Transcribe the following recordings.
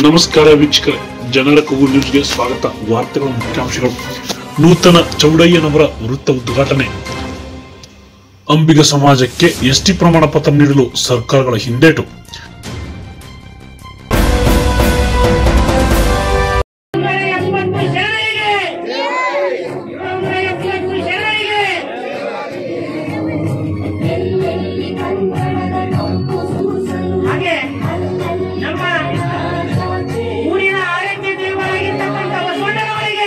ನಮಸ್ಕಾರ ವೀಕ್ಷಕರೇ ಜನರ ಕೂಗು ನ್ಯೂಸ್ಗೆ ಸ್ವಾಗತ ವಾರ್ತೆಗಳ ಮುಖ್ಯಾಂಶಗಳು ನೂತನ ಚೌಡಯ್ಯನವರ ವೃತ್ತ ಉದ್ಘಾಟನೆ ಅಂಬಿಗ ಸಮಾಜಕ್ಕೆ ಎಸ್ಟಿ ಪ್ರಮಾಣ ಪತ್ರ ನೀಡಲು ಸರ್ಕಾರಗಳ ಹಿಂದೇಟು ಎಪ್ಪತ್ತು ಜನರಿಗೆ ಇನ್ನೂರ ಎಪ್ಪತ್ತು ಜನರಿಗೆ ಹಾಗೆ ನಮ್ಮ ಊರಿನ ಆರೋಗ್ಯ ದೇವರಾಗಿರ್ತಕ್ಕಂಥ ಬಸವಣ್ಣನವರಿಗೆ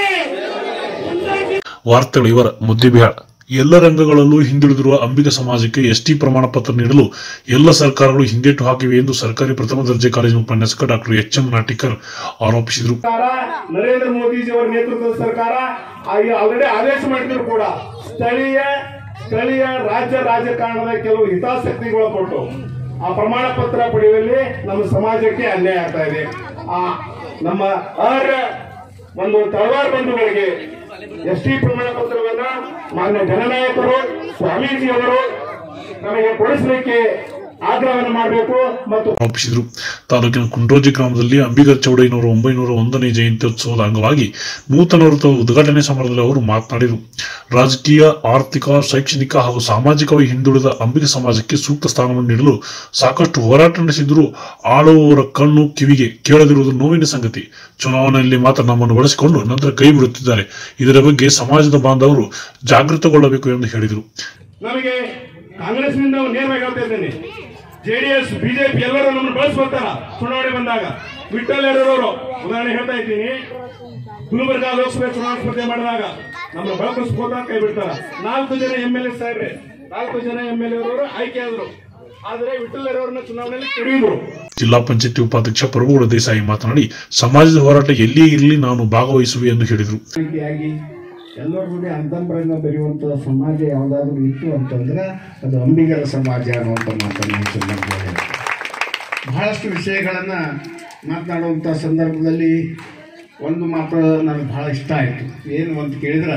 ವಾರ್ತೆಗಳು ಇವರ ಮುದ್ದಿಬಿಹಾಳ್ ಎಲ್ಲ ರಂಗಗಳಲ್ಲೂ ಹಿಂದುಳಿದಿರುವ ಅಂಬಿಗ ಸಮಾಜಕ್ಕೆ ಎಸ್ಟಿ ಪ್ರಮಾಣ ಪತ್ರ ನೀಡಲು ಎಲ್ಲ ಸರ್ಕಾರಗಳು ಹಿಂದೇಟು ಹಾಕಿವೆ ಎಂದು ಸರ್ಕಾರಿ ಪ್ರಥಮ ದರ್ಜೆ ಕಾಲೇಜಿನ ಉಪನ್ಯಾಸಕ ಡಾಕ್ಟರ್ ಎಚ್ ಎಂ ನಾಟಿಕರ್ ಆರೋಪಿಸಿದರು ಸರ್ಕಾರ ನರೇಂದ್ರ ಮೋದಿಜಿಯವರ ನೇತೃತ್ವದ ಸರ್ಕಾರ ಆಲ್ರೆಡಿ ಆದೇಶ ಮಾಡಿದ್ರು ಕೂಡ ಸ್ಥಳೀಯ ಸ್ಥಳೀಯ ರಾಜ್ಯ ರಾಜಕಾರಣದ ಕೆಲವು ಹಿತಾಸಕ್ತಿಗಳು ಕೊಟ್ಟು ಆ ಪ್ರಮಾಣ ಪತ್ರ ಪಡೆಯುವಲ್ಲಿ ನಮ್ಮ ಸಮಾಜಕ್ಕೆ ಅನ್ಯಾಯ ಆಗ್ತಾ ಇದೆ ಆ ನಮ್ಮ ಅರ್ಹ ಒಂದು ತಳವಾರ ಬಂಧುಗಳಿಗೆ ಎಸ್ ಟಿ ಪ್ರಮಾಣ ಪತ್ರವನ್ನ ಮಾನ್ಯ ಜನನಾಯಕರು ಸ್ವಾಮೀಜಿಯವರು ನಮಗೆ ಕೊಡಿಸಲಿಕ್ಕೆ ಆಗ್ರಹವನ್ನು ಮಾಡಬೇಕು ಮತ್ತು ಆರೋಪಿಸಿದರು ತಾಲೂಕಿನ ಕುಂಡ್ರೋಜಿ ಗ್ರಾಮದಲ್ಲಿ ಅಂಬಿಗರ್ ಚೌಡಯ್ಯನವರ ಒಂಬೈನೂರ ಒಂದನೇ ಜಯಂತ್ಯೋತ್ಸವದ ಅಂಗವಾಗಿ ನೂತನ ವೃತ್ತ ಉದ್ಘಾಟನೆ ಸಮಾರಂಭದಲ್ಲಿ ಅವರು ಮಾತನಾಡಿದರು ರಾಜಕೀಯ ಆರ್ಥಿಕ ಶೈಕ್ಷಣಿಕ ಹಾಗೂ ಸಾಮಾಜಿಕವಾಗಿ ಹಿಂದುಳಿದ ಅಂಬಿಗ ಸಮಾಜಕ್ಕೆ ಸೂಕ್ತ ಸ್ಥಾನವನ್ನು ನೀಡಲು ಸಾಕಷ್ಟು ಹೋರಾಟ ನಡೆಸಿದರೂ ಆಳುವವರ ಕಣ್ಣು ಕಿವಿಗೆ ಕೇಳದಿರುವುದು ನೋವಿನ ಸಂಗತಿ ಚುನಾವಣೆಯಲ್ಲಿ ಮಾತ್ರ ನಮ್ಮನ್ನು ಬಳಸಿಕೊಂಡು ನಂತರ ಕೈ ಬಿಡುತ್ತಿದ್ದಾರೆ ಇದರ ಬಗ್ಗೆ ಸಮಾಜದ ಬಾಂಧವರು ಜಾಗೃತಗೊಳ್ಳಬೇಕು ಎಂದು ಹೇಳಿದರು ನಮಗೆ ಕಾಂಗ್ರೆಸ್ನಿಂದ ನೇರವಾಗಿ ಹೇಳ್ತಾ ಇದ್ದೇನೆ ಜೆಡಿಎಸ್ ಬಿಜೆಪಿ ಎಲ್ಲರೂ ನಮ್ಮನ್ನು ಬಳಸ್ಕೊಳ್ತಾರ ಚುನಾವಣೆ ಬಂದಾಗ ವಿಠಲ್ ಅವರು ಉದಾಹರಣೆ ಹೇಳ್ತಾ ಇದ್ದೀನಿ ಗುಲ್ಬರ್ಗಾ ಲೋಕಸಭೆ ಚುನಾವಣಾ ಸ್ಪರ್ಧೆ ಮಾಡಿದಾಗ ನಮ್ಮನ್ನು ಬಳಸ್ಕೋತ ಕೈ ಬಿಡ್ತಾರ ನಾಲ್ಕು ಜನ ಎಂ ಎಲ್ ಎ ಸಾಹೇಬ್ರೆ ನಾಲ್ಕು ಜನ ಎಂ ಎಲ್ ಎ ಅವರು ಆಯ್ಕೆ ಆದ್ರು ಆದರೆ ವಿಠಲ್ ಅವರನ್ನ ಚುನಾವಣೆಯಲ್ಲಿ ಕೆಡಿದ್ರು ಜಿಲ್ಲಾ ಪಂಚಾಯತಿ ಉಪಾಧ್ಯಕ್ಷ ಪ್ರಭುಗೌಡ ದೇಸಾಯಿ ಮಾತನಾಡಿ ಸಮಾಜದ ಹೋರಾಟ ಎಲ್ಲಿಯೇ ಇರಲಿ ನಾನು ಭಾಗವಹಿಸುವೆ ಎಂದು ಹೇಳಿದರು ರೀತಿಯಾಗಿ ಎಲ್ಲರ ಜೊತೆ ಅಂತಂಬರಂಗ ಬೆರೆಯುವಂಥ ಸಮಾಜ ಯಾವುದಾದ್ರೂ ಇತ್ತು ಅಂತಂದ್ರೆ ಅದು ಅಂಬಿಗರ ಸಮಾಜ ಅನ್ನುವಂಥ ಮಾತನ್ನು ಈ ಸಂದರ್ಭದಲ್ಲಿ ಹೇಳ್ತೀನಿ. ಬಹಳಷ್ಟು ವಿಷಯಗಳನ್ನು ಮಾತನಾಡುವಂಥ ಸಂದರ್ಭದಲ್ಲಿ ಒಂದು ಮಾತು ನನಗೆ ಭಾಳ ಇಷ್ಟ ಆಯಿತು ಏನು ಅಂತ ಕೇಳಿದ್ರೆ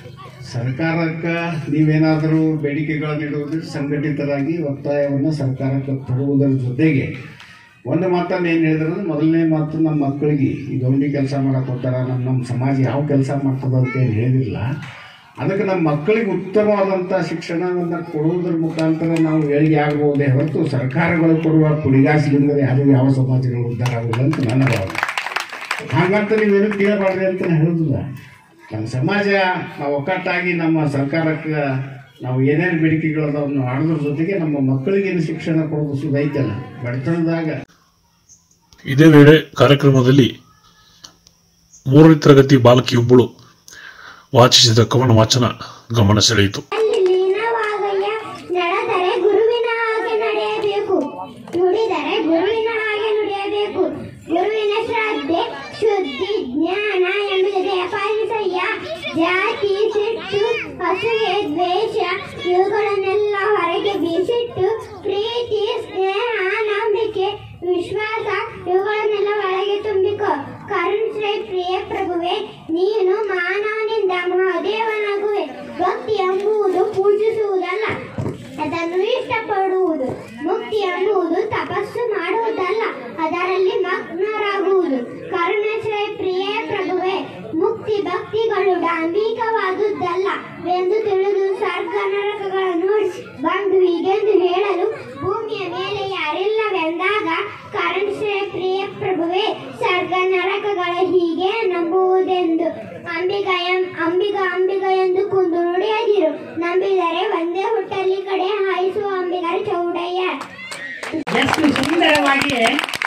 ಸರ್ಕಾರಕ್ಕೆ ನೀವೇನಾದರೂ ಬೇಡಿಕೆಗಳನ್ನು ಇಡುವುದಕ್ಕೆ ಸಂಘಟಿತರಾಗಿ ಒತ್ತಾಯವನ್ನು ಸರ್ಕಾರಕ್ಕೆ ತರುವುದರ ಜೊತೆಗೆ ಒಂದು ಮಾತನ್ನು ಏನು ಹೇಳಿದ್ರೆ ಅಂದ್ರೆ ಮೊದಲನೇ ಮಾತು ನಮ್ಮ ಮಕ್ಕಳಿಗೆ ಈ ಗೌಂಡಿ ಕೆಲಸ ಮಾಡಕ್ಕೆ ಹೋಗ್ತಾರ ನಮ್ಮ ನಮ್ಮ ಸಮಾಜ ಯಾವ ಕೆಲಸ ಮಾಡ್ತದೆ ಅಂತ ಏನು ಹೇಳಿರಲಿಲ್ಲ ಅದಕ್ಕೆ ನಮ್ಮ ಮಕ್ಕಳಿಗೆ ಉತ್ತಮವಾದಂಥ ಶಿಕ್ಷಣವನ್ನು ಕೊಡುವುದರ ಮುಖಾಂತರ ನಾವು ಏಳಿಗೆ ಆಗಬಹುದೇ ಹೊರತು ಸರ್ಕಾರಗಳು ಕೊಡುವ ಕುಡಿಗಾಸಿಲಿಂದ ಯಾರು ಯಾವ ಸಮಾಜಗಳು ಉದ್ಧಾರ ಆಗೋಲ್ಲ ಅಂತ ನನ್ನ ಭಾವನೆ ಹಾಗಂತ ನೀವೇನು ಕೇಳಬಾರ್ದು ಅಂತ ನಾನು ಹೇಳೋದಿಲ್ಲ ನಮ್ಮ ಸಮಾಜ ನಾವು ಒಕ್ಕಟ್ಟಾಗಿ ನಮ್ಮ ಸರ್ಕಾರಕ್ಕೆ ನಾವು ಏನೇನು ಬೇಡಿಕೆಗಳದವನ್ನು ಆಡೋದ್ರ ಜೊತೆಗೆ ನಮ್ಮ ಮಕ್ಕಳಿಗೆ ಏನು ಶಿಕ್ಷಣ ಕೊಡೋದು ಸುದ ಐತಲ್ಲ ಬಡತನದಾಗ ಇದೇ ವೇಳೆ ಕಾರ್ಯಕ್ರಮದಲ್ಲಿ ಮೂರನೇ ತರಗತಿ ಬಾಲಕಿಯೊಬ್ಬಳು ವಾಚಿಸಿದ ಕವನ ವಾಚನ ಗಮನ ಸೆಳೆಯಿತು ಅಲ್ಲಿ ಲೀನವಾಗಯ್ಯ ನಡೆದರೆ ಗುರುವಿನ ಹಾಗೆ ನಡೆಯಬೇಕು ನುಡಿದರೆ ಗುರುವಿನ ಹಾಗೆ ನುಡಿಯಬೇಕು ಗುರುವಿನ ಶ್ರದ್ಧೆ ಶುದ್ಧಿ ಜ್ಞಾನ ಎಂಬುದೇ ಪಾಲಿಸಯ್ಯ ಜಾತಿ ಸಿಟ್ಟು ಹಸುಗೆ ದ್ವೇಷ ಇವುಗಳನ್ನೆಲ್ಲ ಹೊರಗೆ ಬೀಸಿಟ್ಟು ಪ್ರೀತಿ ಸ್ನೇಹ ನಂಬಿಕೆ ವಿಶ್ವಾಸ ಇವುಗಳನ್ನೆಲ್ಲ ಒಳಗೆ ತುಂಬಿಕೊ ಕರುಣಶ್ರೀ ಪ್ರಿಯ ಪ್ರಭುವೆ ನೀನು ಮಾನವನಿಂದ ಮಹಾದೇವನಾಗುವೆ ಭಕ್ತಿ ಎಂಬುದು ಪೂಜಿಸುವುದಲ್ಲ ಅದನ್ನು ಇಷ್ಟಪಡುವುದು ಮುಕ್ತಿ ಎಂಬುದು ತಪಸ್ಸು ಮಾಡುವುದಲ್ಲ ಅದರಲ್ಲಿ ಮಗ್ನರಾಗುವುದು ಕರುಣಶ್ರೀ ಪ್ರಿಯ ಪ್ರಭುವೆ ಮುಕ್ತಿ ಭಕ್ತಿಗಳು ಡಾಂಬಿಕವಾದುದಲ್ಲ ಎಂದು ತಿಳಿದು ಸ್ವರ್ಗ ನರಕಗಳನ್ನು ನೋಡಿ ಬಂದು ಹೀಗೆಂದು ಹೇಳಲು ಭೂಮಿಯ ಮೇಲೆ ಯಾರಿಲ್ಲವೆಂದಾಗ ಕರುಣಶ್ರೀ ಪ್ರಿಯ ಪ್ರಭುವೆ ಸ್ವರ್ಗ ನರಕಗಳ ಹೀಗೆ ನಂಬುವುದೆಂದು ಅಂಬಿಗ ಎಂ- ಅಂಬಿಗ ಅಂಬಿಗ ಎಂದು ಕುಂದು ನುಡಿಯದಿರು ನಂಬಿದರೆ ಒಂದೇ ಹುಟ್ಟಲ್ಲಿ ಕಡೆ ಹಾಯಿಸುವ ಅಂಬಿಗರ ಚೌಡಯ್ಯ ಎಷ್ಟು ಸುಂದರವಾಗಿ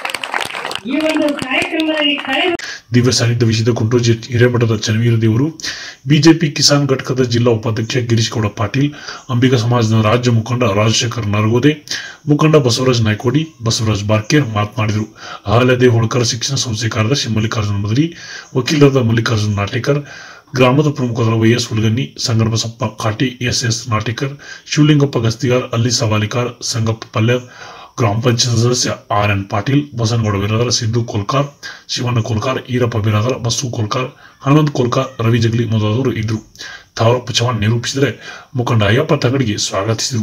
ಈ ಒಂದು ಕಾರ್ಯಕ್ರಮದಲ್ಲಿ ಕಳೆ ದಿವ್ಯ ಸಾನ್ನಿಧ್ಯ ವಹಿಸಿದ ಕುಂಡ್ರೋಜಿ ಹಿರೇಮಠದ ಚನ್ನವೀರ ದೇವರು ಬಿಜೆಪಿ ಕಿಸಾನ್ ಘಟಕದ ಜಿಲ್ಲಾ ಉಪಾಧ್ಯಕ್ಷ ಗಿರೀಶ್ ಗೌಡ ಪಾಟೀಲ್ ಅಂಬಿಗ ಸಮಾಜದ ರಾಜ್ಯ ಮುಖಂಡ ರಾಜಶೇಖರ್ ನರಗೋದೆ ಮುಖಂಡ ಬಸವರಾಜ್ ನಾಯ್ಕೋಡಿ ಬಸವರಾಜ್ ಬಾರ್ಕೇರ್ ಮಾತನಾಡಿದರು ಅಹಲ್ಯದೇ ಹೋಳ್ಕರ್ ಶಿಕ್ಷಣ ಸಂಸ್ಥೆ ಕಾರ್ಯದರ್ಶಿ ಮಲ್ಲಿಕಾರ್ಜುನ ಮದರಿ ವಕೀಲರಾದ ಮಲ್ಲಿಕಾರ್ಜುನ ನಾಟೇಕರ್ ಗ್ರಾಮದ ಪ್ರಮುಖರಾದ Y S Hulaganni Sangamabasappa Kati S S Natekar Shivalingappa Gastigar ಅಲ್ಲಿ ಸವಾಲಿಕಾರ್ ಸಂಗಪ್ಪ ಪಲ್ಯರ್ ಗ್ರಾಮ ಪಂಚಾಯತ್ ಸದಸ್ಯ ಆರ್ ಎನ್ ಪಾಟೀಲ್ ಬಸನಗೌಡ ಬಿರಾದರ ಸಿದ್ದು ಕೋಲ್ಕಾರ್ ಶಿವಣ್ಣ ಕೋಲ್ಕಾರ್ ಈರಪ್ಪ ಬಿರಾದರ ಬಸ್ಸು ಕೋಲ್ಕಾರ್ ಹನುಮಂತ್ ಕೋಲ್ಕಾರ್ ರವಿ ಜಗಲಿ ಮೊದಲಾದವರು ಇದ್ದರು ತಾವರಪ್ಪ ಚವಾಣ್ ನಿರೂಪಿಸಿದರೆ ಮುಖಂಡ ಅಯ್ಯಪ್ಪ ತಗಡಿಗೆ ಸ್ವಾಗತಿಸಿದರು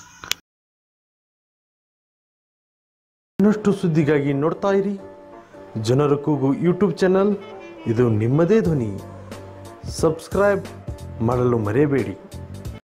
ಇನ್ನಷ್ಟು ಸುದ್ದಿಗಾಗಿ ನೋಡ್ತಾ ಇರಿ ಜನರ ಕೂಗು ಯೂಟ್ಯೂಬ್ ಚಾನಲ್ ಇದು ನಿಮ್ಮದೇ ಧ್ವನಿ ಸಬ್ಸ್ಕ್ರೈಬ್ ಮಾಡಲು ಮರೆಯಬೇಡಿ